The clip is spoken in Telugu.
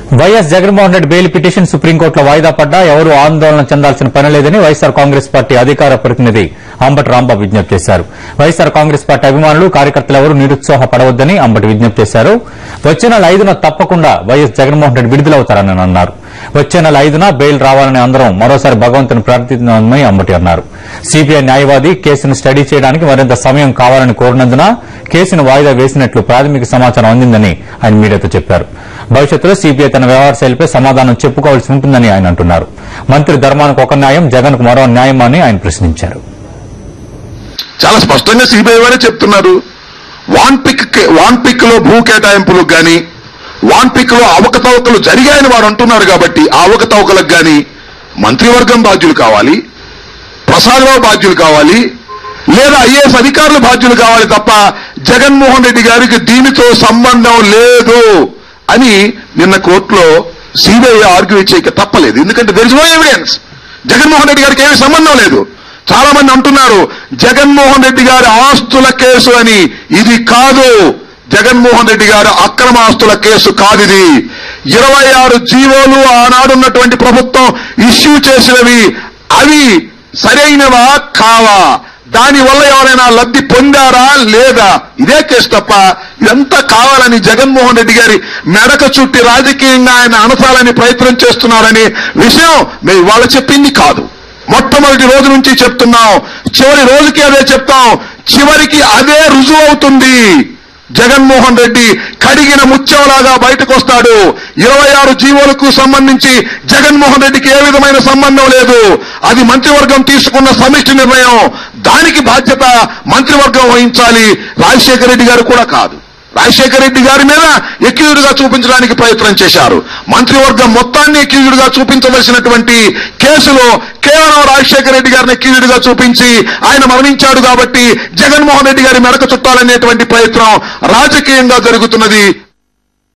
YS Jaganmohan Reddy bail petition సుప్రీంకోర్టులో వాయిదా పడ్డా ఎవరూ ఆందోళన చెందాల్సిన పని లేదని వైఎస్సార్ కాంగ్రెస్ పార్టీ అధికార ప్రతినిధి అంబటి రాంబాబు విజ్ఞప్తి చేశారు వైఎస్సార్ కాంగ్రెస్ పార్టీ అభిమానులు కార్యకర్తలు ఎవరూ నిరుత్సాహపడవద్దని అంబటి విజ్ఞప్తి చేశారు వచ్చే నెల ఐదున తప్పకుండా వైఎస్ జగన్మోహన్ రెడ్డి విడుదలవుతారని అన్నారు వచ్చే నెల ఐదున బెయిల్ రావాలని అందరం మరోసారి భగవంతుని ప్రార్థిస్తున్నామని అంబటి అన్నారు సిబిఐ న్యాయవాది కేసును స్టడీ చేయడానికి మరింత సమయం కావాలని కోరినందున కేసును వాయిదా వేసినట్లు ప్రాథమిక సమాచారం అందిందని ఆయన మీడియాతో చెప్పారు భవిష్యత్తులో సిబిఐ తన వ్యవహార శైలిపై సమాధానం చెప్పుకోవాల్సి ఉంటుందని ఆయన అంటున్నారు మంత్రి ధర్మానికి ఒక న్యాయం జగన్ కు మరో న్యాయం అని ఆయన ప్రశ్నించారు చాలా స్పష్టంగా సిబిఐ వారే చెప్తున్నారు వాన్ పిక్ వాన్ పిక్ లో భూ కేటాయింపులకు గాని వాన్ పిక్ లో అవకతవకలు జరిగాయని వారు అంటున్నారు కాబట్టి ఆ అవకతవకలకు గాని మంత్రివర్గం బాధ్యులు కావాలి ప్రసాదరావు బాధ్యులు కావాలి లేదా ఐఏఎస్ అధికారులు బాధ్యులు కావాలి తప్ప జగన్మోహన్ రెడ్డి గారికి దీనితో సంబంధం లేదు అని నిన్న కోర్టులో సిబిఐ ఆర్గ్యూ చేయక తప్పలేదు ఎందుకంటే there is no evidence Jaganmohan Reddy గారికి ఏమీ సంబంధం లేదు చాలా మంది అంటున్నారు జగన్మోహన్ రెడ్డి గారి ఆస్తుల కేసు అని ఇది కాదు జగన్మోహన్ రెడ్డి గారి అక్రమ ఆస్తుల కేసు కాదు ఇది ఇరవై ఆరు జీవోలు ఆనాడున్నటువంటి ప్రభుత్వం ఇష్యూ చేసినవి అవి సరైనవా కావా దాని వల్ల ఎవరైనా లబ్ధి పొందారా లేదా ఇదే కేసు తప్ప ఇదంతా కావాలని జగన్మోహన్ రెడ్డి గారి మెడక చుట్టి రాజకీయంగా ఆయన అనసాలని ప్రయత్నం చేస్తున్నారని విషయం మేము ఇవాళ చెప్పింది కాదు మొట్టమొదటి రోజు నుంచి చెప్తున్నాం చివరి రోజుకి అదే చెప్తాం చివరికి అదే రుజువు అవుతుంది జగన్మోహన్ రెడ్డి కడిగిన ముత్యంలాగా బయటకు వస్తాడు ఇరవై ఆరు జీవోలకు సంబంధించి జగన్మోహన్ రెడ్డికి ఏ విధమైన సంబంధం లేదు అది మంత్రివర్గం తీసుకున్న సమిష్టి నిర్ణయం దానికి బాధ్యత మంత్రివర్గం వహించాలి రాజశేఖర రెడ్డి గారు కూడా కాదు రాజశేఖర రెడ్డి గారి మీద ఎక్యూజ్డ్గా చూపించడానికి ప్రయత్నం చేశారు మంత్రివర్గం మొత్తాన్ని ఎక్యూజ్డ్గా చూపించవలసినటువంటి కేసులో కేవలం రాజశేఖర రెడ్డి గారిని ఎక్యూజ్డ్గా చూపించి ఆయన మరణించాడు కాబట్టి జగన్మోహన్ రెడ్డి గారి మెడక చుట్టాలనేటువంటి ప్రయత్నం రాజకీయంగా జరుగుతున్నది